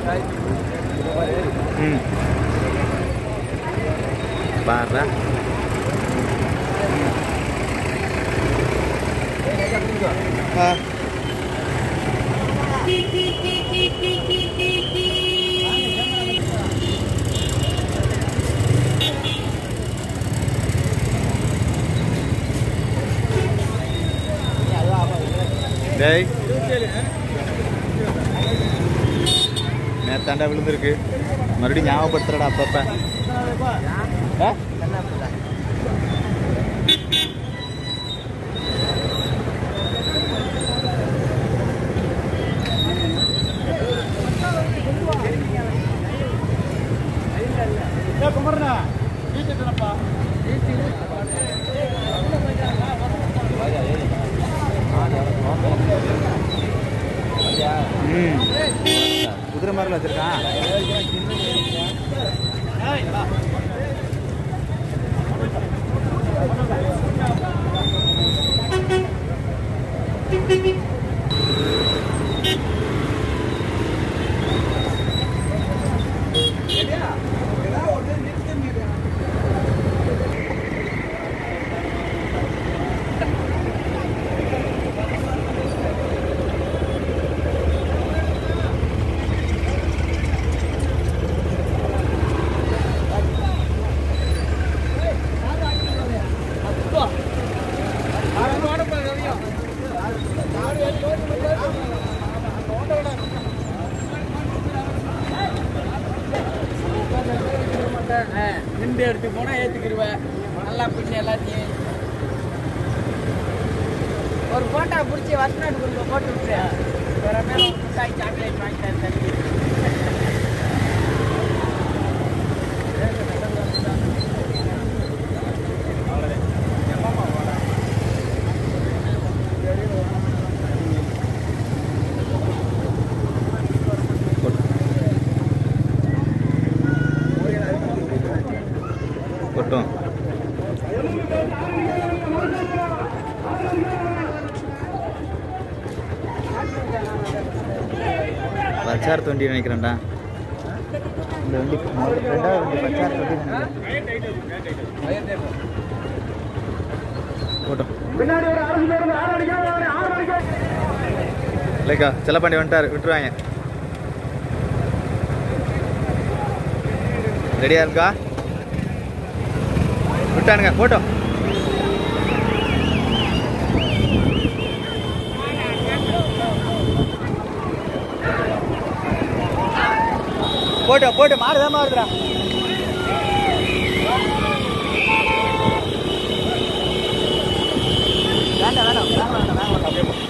ம் பாருடா ஆ டேய் நேத்தாண்டா விழுந்திருக்கு மறுபடியும் ஞாபகப்படுத்துறடா அப்பப்ப ஆ? ம் குதிரை மாதிரில வச்சிருக்கான் நின்று எடுத்து போனா ஏத்துக்கிடுவேன் நல்லா பிடிச்சி எல்லாத்தையும் ஒரு போட்டோ பிடிச்சி வசநாட்டு கொடுக்க போட்டு விட்டுரு வேற மேல ஒரு மிட்டாய் சாக்லேட் வாங்கி தரேன் தம்பி. கொட்டும் பச்சார் தொண்டி நினைக்கிறேன்டா இந்த வண்டி முதல்ல ரெண்டாவது வண்டி பச்சார் தொண்டி நினைக்கிறேன் போட்டோம் இல்லைக்கா செல்லப்பாண்டி வந்துட்டார் விட்டுருவாங்க ரெடியா இருக்கா விட்டானுங்க போட்டோம் போட்டோ போட்டு மாடு தான் மாறுதுடா வேண்டாம் வேண்டாம் வேண்டாம் வேண்டாம் வேண்டாம் அப்படியே போ.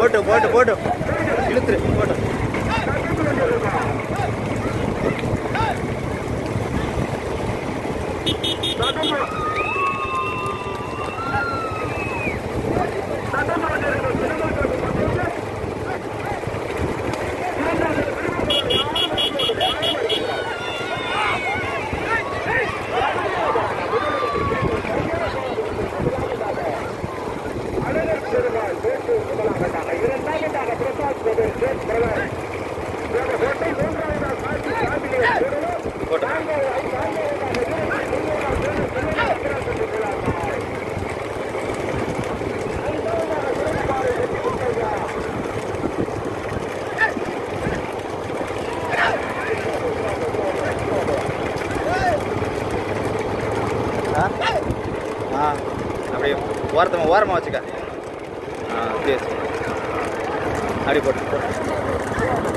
போட்டு போட்டு போட்டு இழுத்துரு போட்டு போட்டு ஆ ஆ அப்படியே ஓரத்தமாக ஓரமாக வச்சுக்க ஆ அப்படியே வச்சு அப்படி போட்டு போட்டு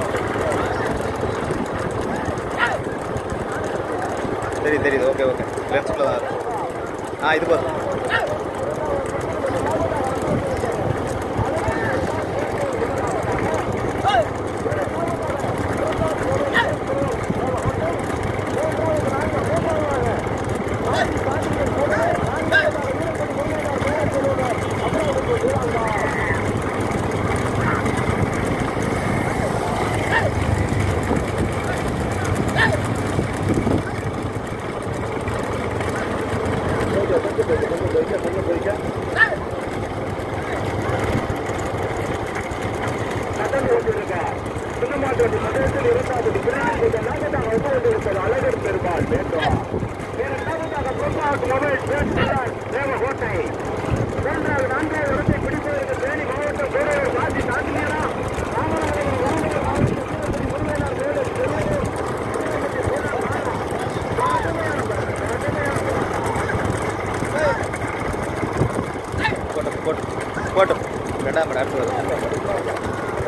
தெரியுது தெரியுது ஓகே ஓகே லென்ஸ்குள்ளே தான் இருக்கும் ஆ இது போதும் போட்டு போட்டு போட்டு ரெண்டாம் படம் அடுத்து வரும்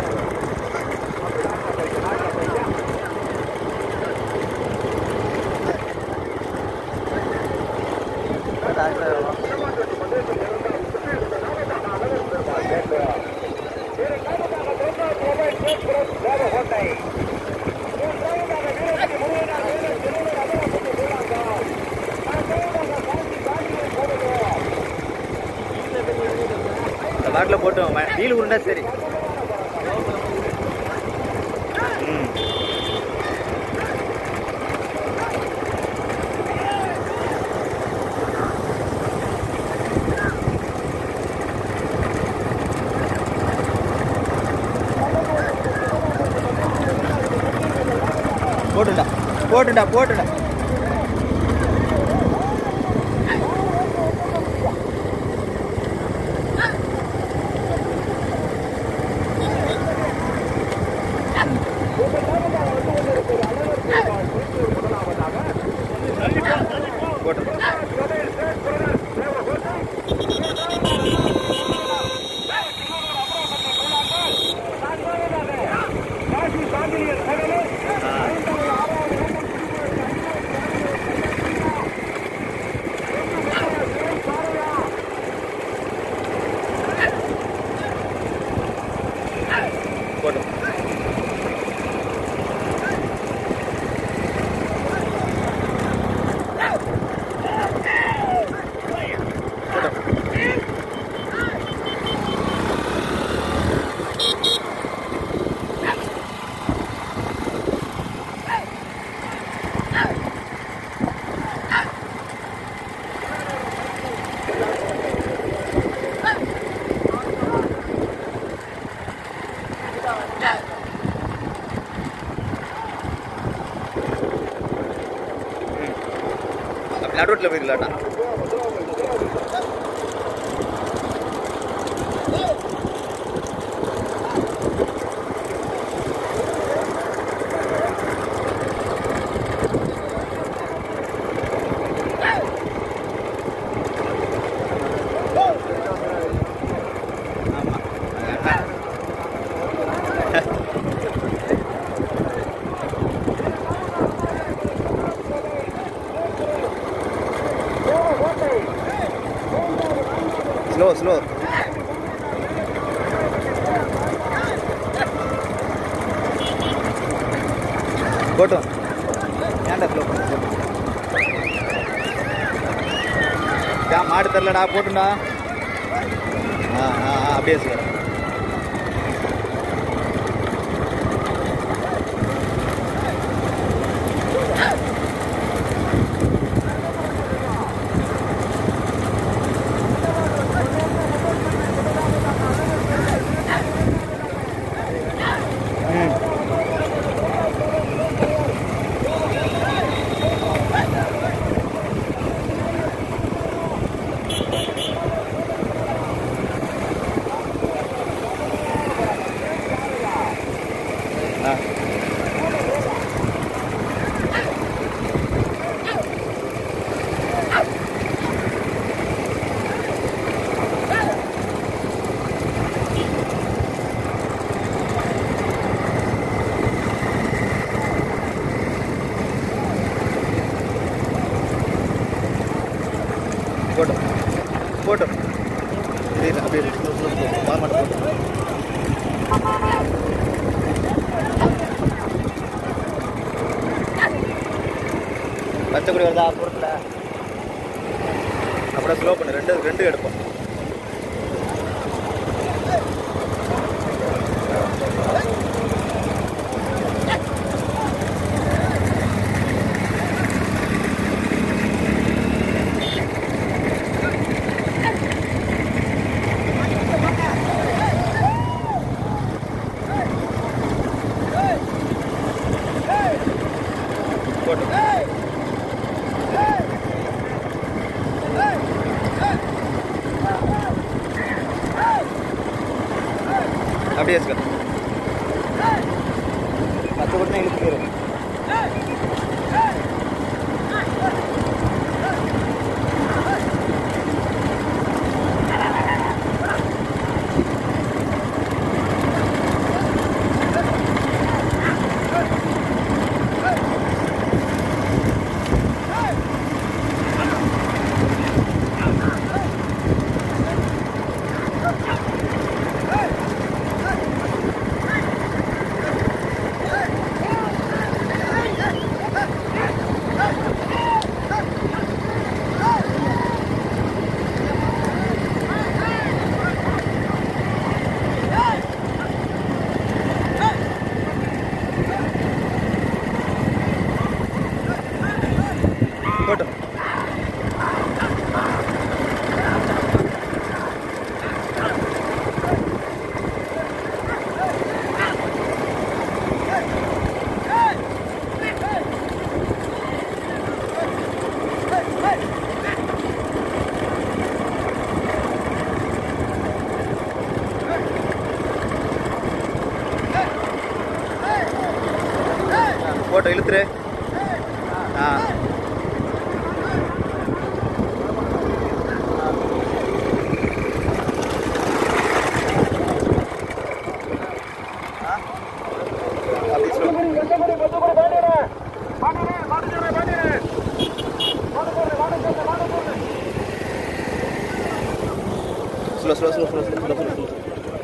இந்த பாட்டில் போட்டு வீல் உருண்டா சரி ம் போட்டுடா போட்டுடா போட்டுடா போட்டு போட்டு அப்படி நடுரோட்டில் போயிருக்கலாட்டா ஆமாம் ஸ்லோ ஸ்லோ போட்டோம் ஏன்டா ஸ்லோ பண்ண போட்டோம் ஏன் மாடு தரலடா போட்டுண்டா ஆ ஆ ஆ, அப்படியே சார் ஆ போட்டோம் போட்டோம் அப்படியே அப்படியே slow, slow, slow. வர மாட்டேன் போட்டோம் பச்சைக்குடி வருதா பொருட்ல அப்புறம் ஸ்லோ பண்ணு ரெண்டு ரெண்டு எடுப்போம் போட்டோம் அப்படியே சார் பத்து கூட இழுத்து போயிடும் போட்டோம் போட்டோ இழுத்துரு ஆ அப்படி slow. Slow, slow, slow, slow, slow, slow, slow, slow.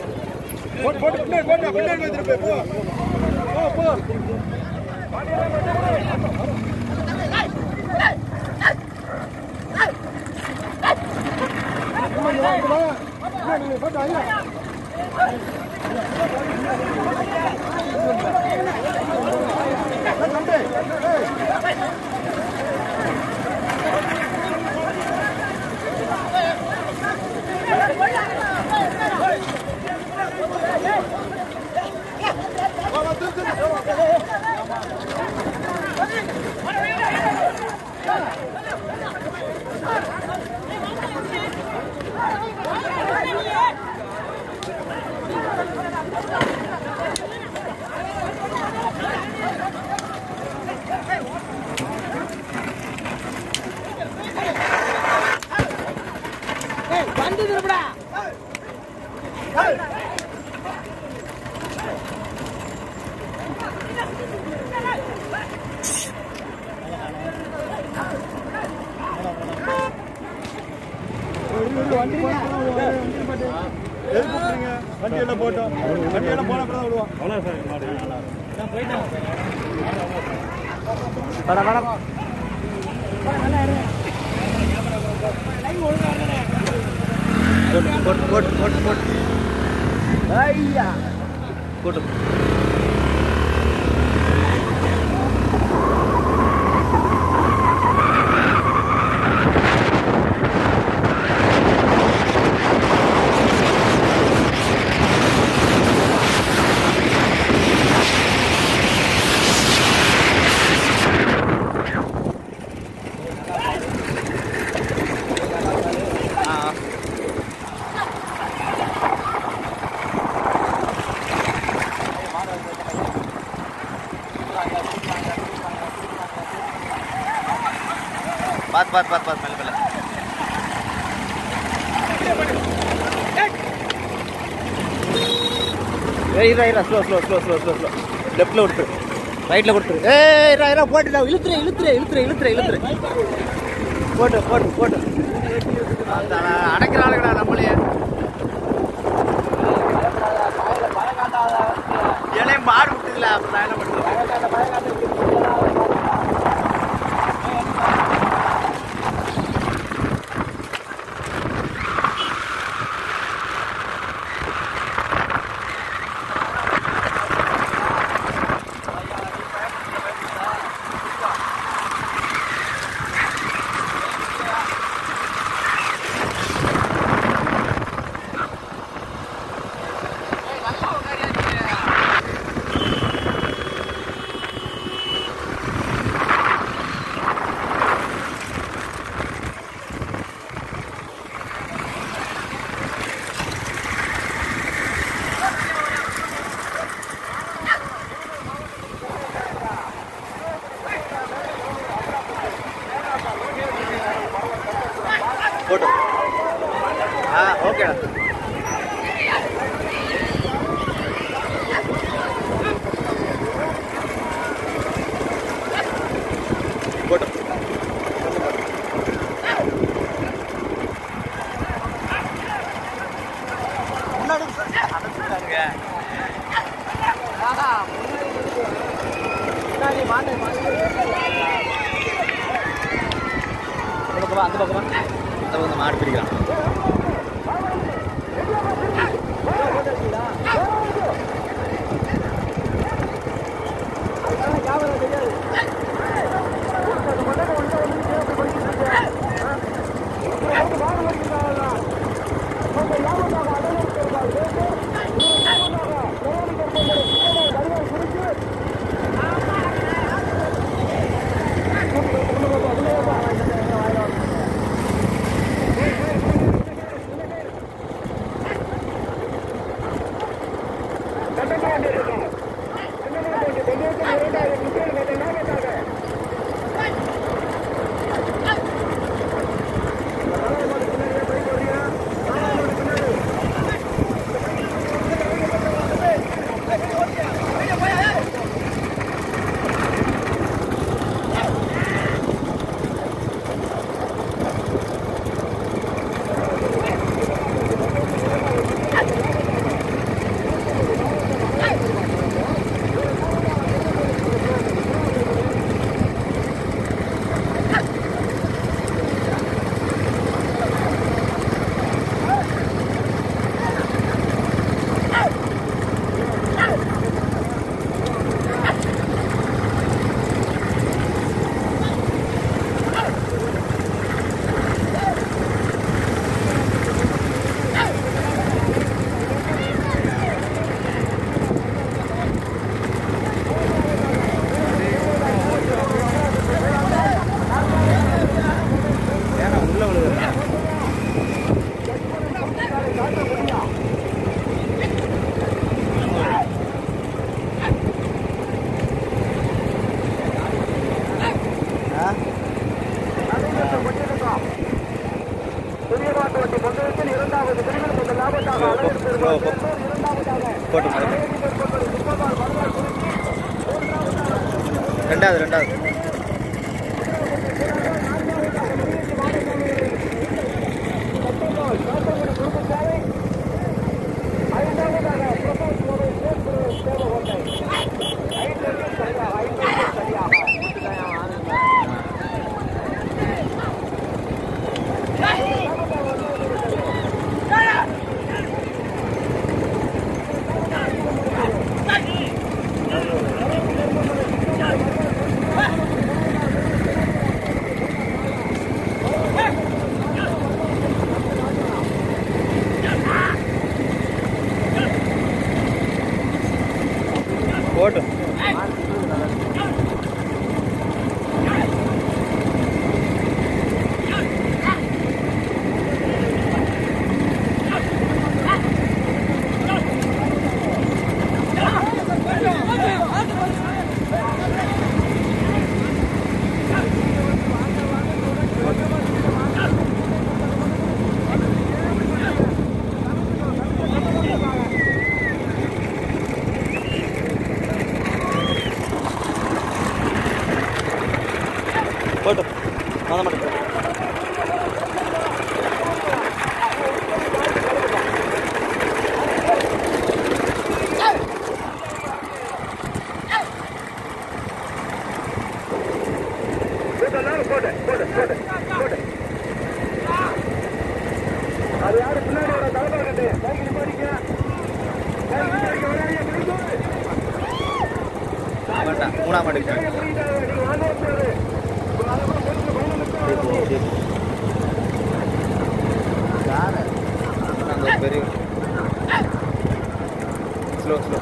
வண்டி திருப்படா வண்டி எல்லாம் போட்டோம் வண்டி எல்லாம் போன அப்புறம் தான் விடுவோம் வாடா வாடா போட்டு போட்டு போட்டு போட்டு போட்டு ஐயா போட்டு ஆ ஆ. பாத்து பாத்து பாத்து பாத்து மெல்ல மெல்ல ஏய் இரா இரா slow slow slow slow slow slow லெஃப்ட்ல கொடுத்துரு ரைட்ல கொடுத்துரு ஏய் இரா இரா போட்டுடா இழுத்துரு இழுத்துரு இழுத்துரு இழுத்துரு இழுத்துரு போட்டு போட்டு போட்டு அடக்கிற ஆளுங்கடா நம்மளையே இலையும் பாடு விட்டுதுல அப்புறம் நான் என்ன பண்ணுறது போட்டு ஆ ஓகேடா போட்டு முன்னாடி அடைச்சிட்டாருங்க முன்னாடி மாட்டு அந்த பக்கமா அந்த பக்கமா அந்த பக்கம் மாடு பிடிக்கலாம் ஏன்னா உள்ள விழுகுறேன் போட்டு ரெண்டாவது ரெண்டாவது ஐந்தாவது வேண்டாம் மூணாம் மாட்டுக்கு அங்க ஒரு பெரிய ஸ்லோ ஸ்லோ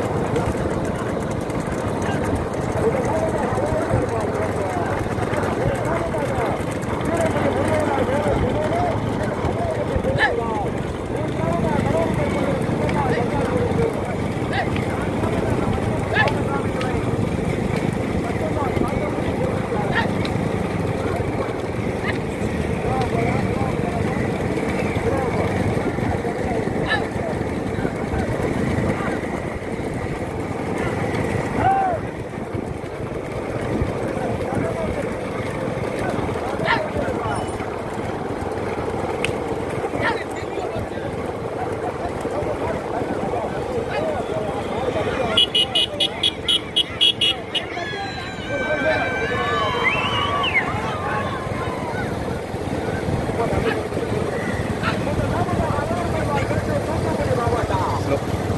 ஸ்லோ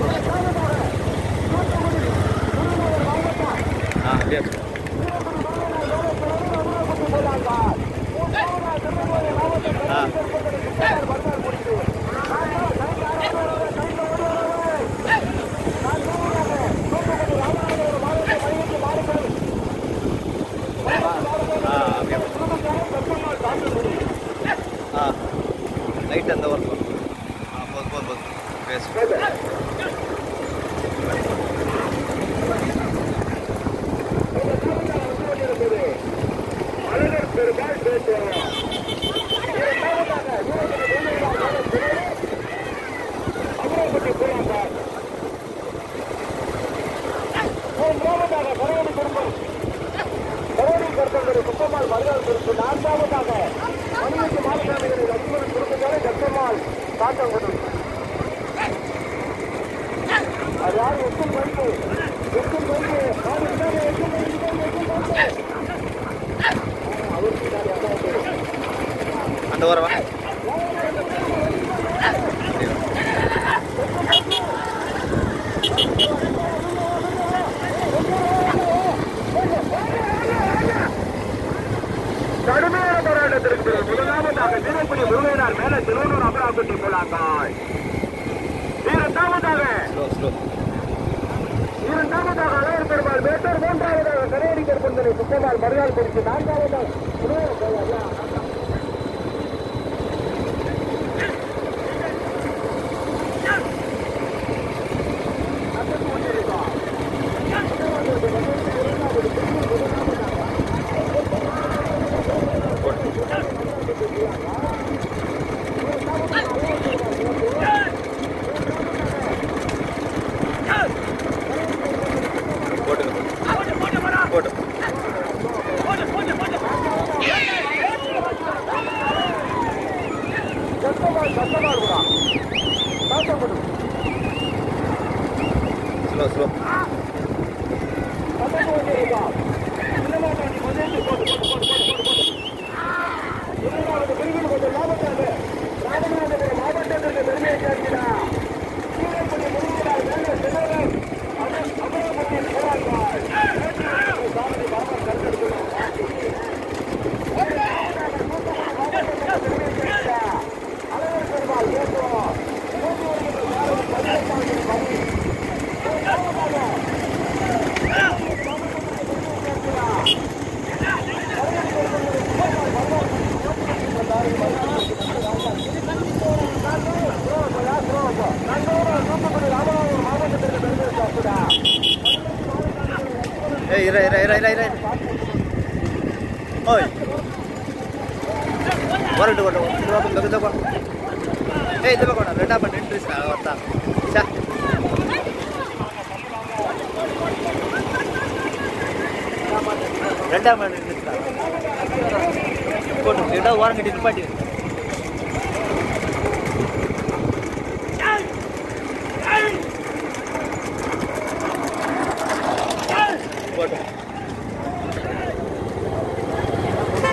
ஆ அப்படியே ஆ ஆ அப்படியே ஆ லைட் அந்த ஒர்க் ஆ போதும் போதும் போதும் பேசு அந்த வரவா கடுமையான போராட்டத்திற்கு பிறகு முதலாவதாக வீரக்குடி முருகையனார் மேல திருவள்ளூர் அமராக்குட்டி போலாங்காய் இரண்டாவதாக ஸ்லோ ஸ்லோ இரண்டாவதாக அழகர் பெருமாள் மேட்டர் மூன்றாவதாக கரையடி கற்பந்தனை சுத்தமால் மறுநாள் குறித்து நான்காவதாக புதுவை போலாங்க. போட்டுங்க போட்டு சத்தமால் சத்தமால் விடா. தாத்தப்படு. ஸ்லோ ஸ்லோ சத்தம் கொண்டிருக்கா. சின்னமாட்டாண்டி பதினைந்து போட்டு, போட்டு, போட்டு, போட்டு, போட்டு, போட்டு. இரண்டாவது பிரிவில் கொஞ்சம் லாபத்தாங்க. ராமநாதபுரம் மாவட்டத்திற்கு பெருமையை சேர்க்கிறார். வீரப்படி முருகனார் மேலே சென்றவர். அமர் அமரப்பட்டி போராட்டார். சாமி பாபா கருத்தெடுக்கணும். அழகர் பெருமாள் ஏற்றுவோம். மூன்று வருகின்ற சாரதி பதினெட்டாவது பணி. ஏய் இரு இரு இரு இரு இரு ஓய் வரட்டு வரட்டு இந்த பக்கம் இந்த பக்கம் ஏய் இந்த பக்கம் ரெண்டா பண்ணி இன்ட்ரெஸ்ட் வரதா சா ரெண்டாம் பண்ணி இன்ட்ரெஸ்ட் போட்டு ரெண்டா ஓரம் கட்டி நிப்பாட்டி போட்டு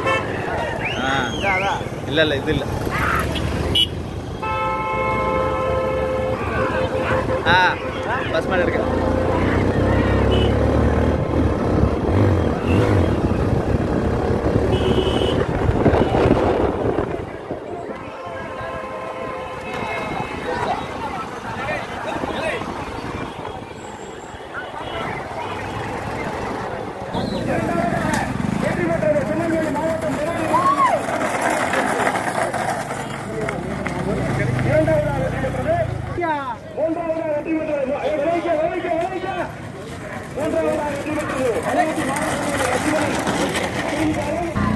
ஆ இல்லை இல்லை இது இல்லை ஆ பஸ் மேலே இருக்கு வெற்றி பெற்றது திருநெல்வேலி மாவட்டம் இரண்டாவதாக வெற்றி பெற்றது மூன்றாவதாக வெற்றி பெற்றது ஏய், விளைவிக்க, விளைவிக்க, விளைவிக்க. மூன்றாவதாக வெற்றி பெற்றது அனைத்து மாவட்டங்களிலும் வெற்றி பெற்றது